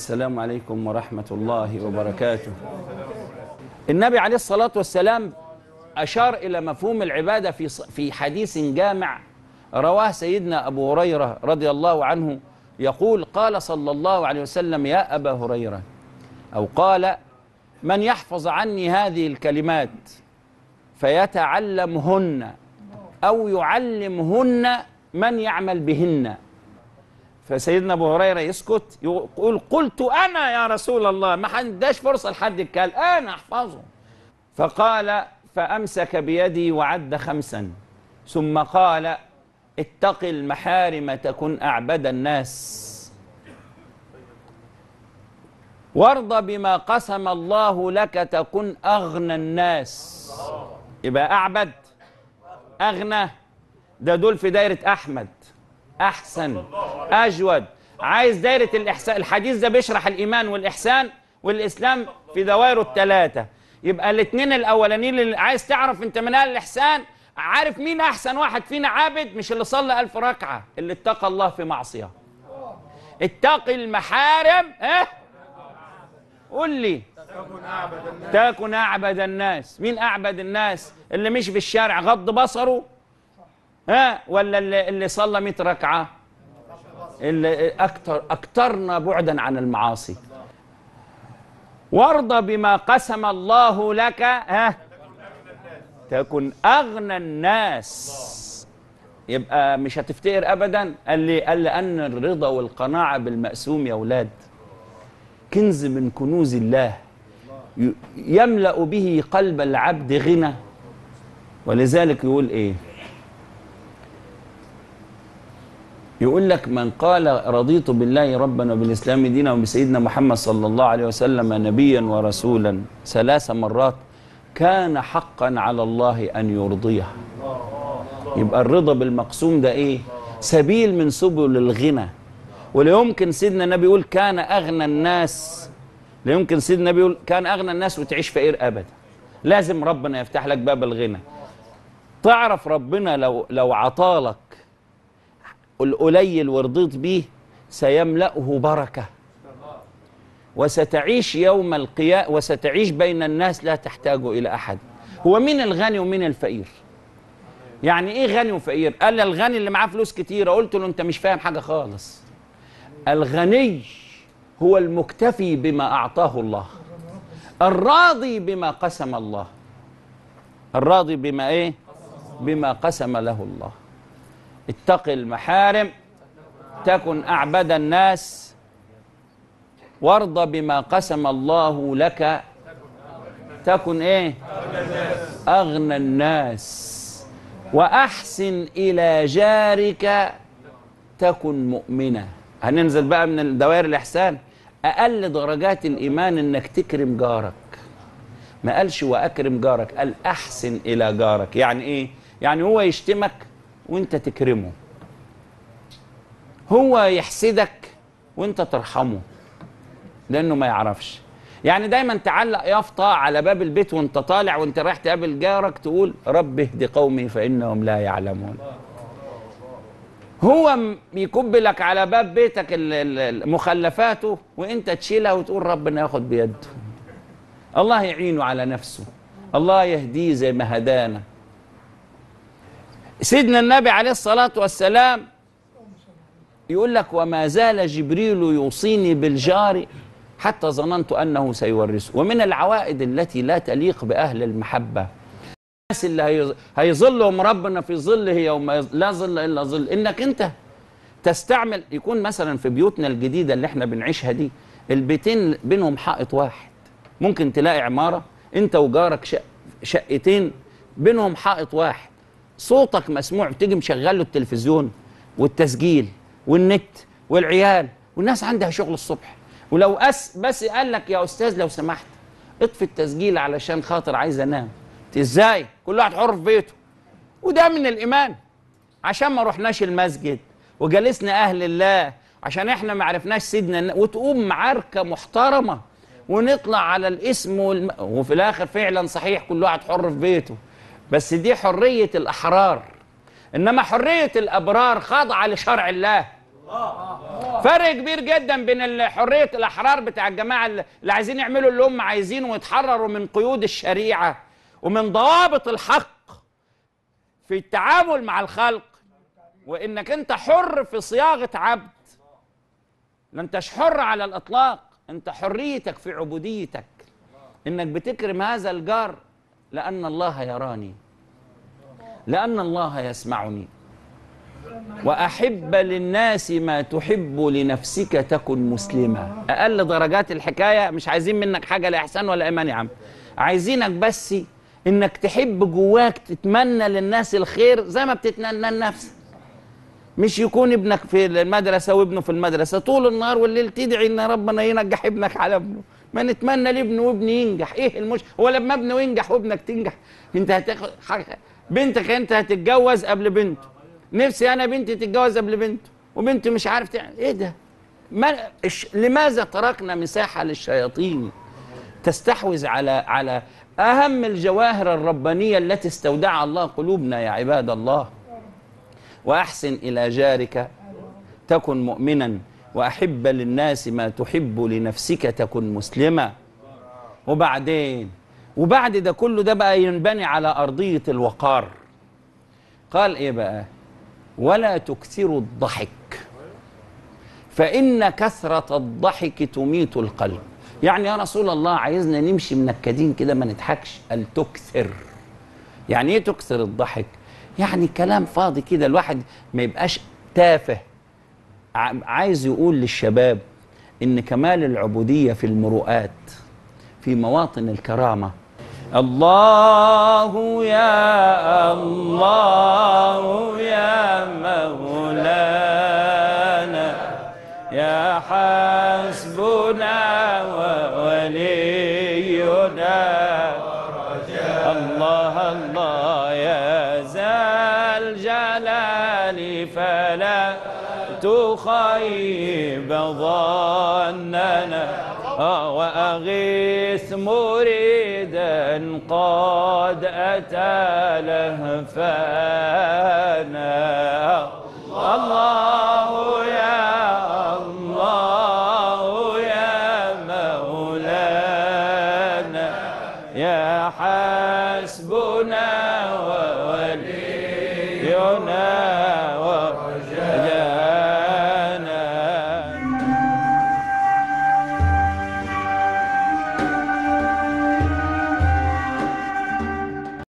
السلام عليكم ورحمة الله وبركاته النبي عليه الصلاة والسلام أشار إلى مفهوم العبادة في في حديث جامع رواه سيدنا أبو هريرة رضي الله عنه يقول قال صلى الله عليه وسلم يا أبا هريرة أو قال من يحفظ عني هذه الكلمات فيتعلمهن أو يعلمهن من يعمل بهن فسيدنا ابو هريره يسكت يقول قلت انا يا رسول الله ما حداش فرصه لحد يتكلم انا احفظه فقال فامسك بيدي وعد خمسا ثم قال اتق المحارم تكن اعبد الناس وارض بما قسم الله لك تكن اغنى الناس يبقى اعبد اغنى ده دول في دايره احمد احسن اجود عايز دايره الاحسان الحديث ده بيشرح الايمان والاحسان والاسلام في دوائره الثلاثه يبقى الاثنين الاولانيين اللي عايز تعرف انت من اهل الاحسان عارف مين احسن واحد فينا عابد مش اللي صلى ألف ركعه اللي اتقى الله في معصيه اتقي المحارم ها قول لي تكن اعبد الناس مين اعبد الناس اللي مش في الشارع غض بصره ها ولا اللي, اللي صلى 100 ركعه اللي اكثر اكثرنا بعدا عن المعاصي وارضى بما قسم الله لك ها تكن اغنى الناس يبقى مش هتفتقر ابدا قال لي قال لان الرضا والقناعه بالمقسوم يا اولاد كنز من كنوز الله ي- يملا به قلب العبد غنى ولذلك يقول ايه يقول لك من قال رضيت بالله ربا وبالاسلام دينا وبسيدنا محمد صلى الله عليه وسلم نبيا ورسولا ثلاث مرات كان حقا على الله ان يرضيه يبقى الرضا بالمقسوم ده ايه سبيل من سبل الغنى ولا يمكن سيدنا النبي يقول كان اغنى الناس لا يمكن سيدنا النبي يقول كان اغنى الناس وتعيش فقير ابدا لازم ربنا يفتح لك باب الغنى تعرف ربنا لو لو عطالك القليل ورضيت بيه سيملأه بركة وستعيش يوم القيامة وستعيش بين الناس لا تحتاج إلى أحد هو مين الغني ومين الفقير يعني إيه غني وفقير قال لي الغني اللي معاه فلوس كتيرة قلت له أنت مش فاهم حاجة خالص الغني هو المكتفي بما أعطاه الله الراضي بما قسم الله الراضي بما إيه بما قسم له الله اتق المحارم تكن أعبد الناس وارض بما قسم الله لك تكن ايه أغنى الناس وأحسن إلى جارك تكن مؤمنة هننزل بقى من دوائر الإحسان أقل درجات الإيمان إنك تكرم جارك ما قالش وأكرم جارك قال أحسن إلى جارك يعني إيه يعني هو يشتمك وانت تكرمه هو يحسدك وانت ترحمه لانه ما يعرفش يعني دايما تعلق يافطه على باب البيت وانت طالع وانت رايح تقابل جارك تقول رب اهد قومي فانهم لا يعلمون هو م- يكب لك على باب بيتك ال- ال- ال- مخلفاته وانت تشيلها وتقول ربنا ياخد بيده الله يعينه على نفسه الله يهديه زي ما هدانا سيدنا النبي عليه الصلاة والسلام يقول لك وما زال جبريل يوصيني بالجار حتى ظننت أنه سيورثه ومن العوائد التي لا تليق بأهل المحبة الناس اللي هي- هيظلهم ربنا في ظله يوم يظ- لا ظل إلا ظل إنك أنت تستعمل يكون مثلا في بيوتنا الجديدة اللي احنا بنعيشها دي البيتين بينهم حائط واحد ممكن تلاقي عمارة انت وجارك شق شقتين بينهم حائط واحد صوتك مسموع بتيجي مشغل له التلفزيون والتسجيل والنت والعيال والناس عندها شغل الصبح ولو أس بس قال لك يا استاذ لو سمحت اطفي التسجيل علشان خاطر عايز انام ازاي كل واحد حر في بيته وده من الايمان عشان ما رحناش المسجد وجلسنا اهل الله عشان احنا ما عرفناش سيدنا الن- وتقوم معركه محترمه ونطلع على الاسم والم... وفي الاخر فعلا صحيح كل واحد حر في بيته بس دي حريه الاحرار انما حريه الابرار خاضعه لشرع الله فرق كبير جدا بين ال- حريه الاحرار بتاع الجماعه اللي اللي عايزين يعملوا اللي هم عايزينه ويتحرروا من قيود الشريعه ومن ضوابط الحق في التعامل مع الخلق وانك انت حر في صياغه عبد لا انتش حر على الاطلاق انت حريتك في عبوديتك انك بتكرم هذا الجار لان الله يراني لان الله يسمعني واحب للناس ما تحب لنفسك تكن مسلما اقل درجات الحكايه مش عايزين منك حاجه لا احسان ولا ايمان يا عم عايزينك بس انك تحب جواك تتمنى للناس الخير زي ما بتتمنى لنفسك مش يكون ابنك في المدرسة وابنه في المدرسة طول النهار والليل تدعي ان ربنا ينجح ابنك على ابنه ما نتمنى لابنه وابني ينجح ايه المش هو لما ابنه ينجح وابنك تنجح انت هتاخد حاجة بنتك انت هتتجوز قبل بنته نفسي انا بنتي تتجوز قبل بنته وبنتي مش عارف تعمل ايه ده ما إش... لماذا تركنا مساحة للشياطين تستحوذ على على اهم الجواهر الربانية التي استودعها الله قلوبنا يا عباد الله واحسن الى جارك تكن مؤمنا واحب للناس ما تحب لنفسك تكن مسلما وبعدين وبعد ده كله ده بقى ينبني على ارضيه الوقار قال ايه بقى ولا تكثروا الضحك فان كثره الضحك تميت القلب يعني يا رسول الله عايزنا نمشي منكدين كده ما نضحكش قال تكثر يعني ايه تكثر الضحك يعني كلام فاضي كده الواحد ما يبقاش تافه ع- عايز يقول للشباب ان كمال العبوديه في المروءات في مواطن الكرامه الله يا الله يا مولانا يا حسبنا وولينا الله الله يا ذا الجلال فلا تخيب ظننا آه، وأغيث مريدا قد أتى لهفانا الله يا الله يا مولانا يا حسبنا وولينا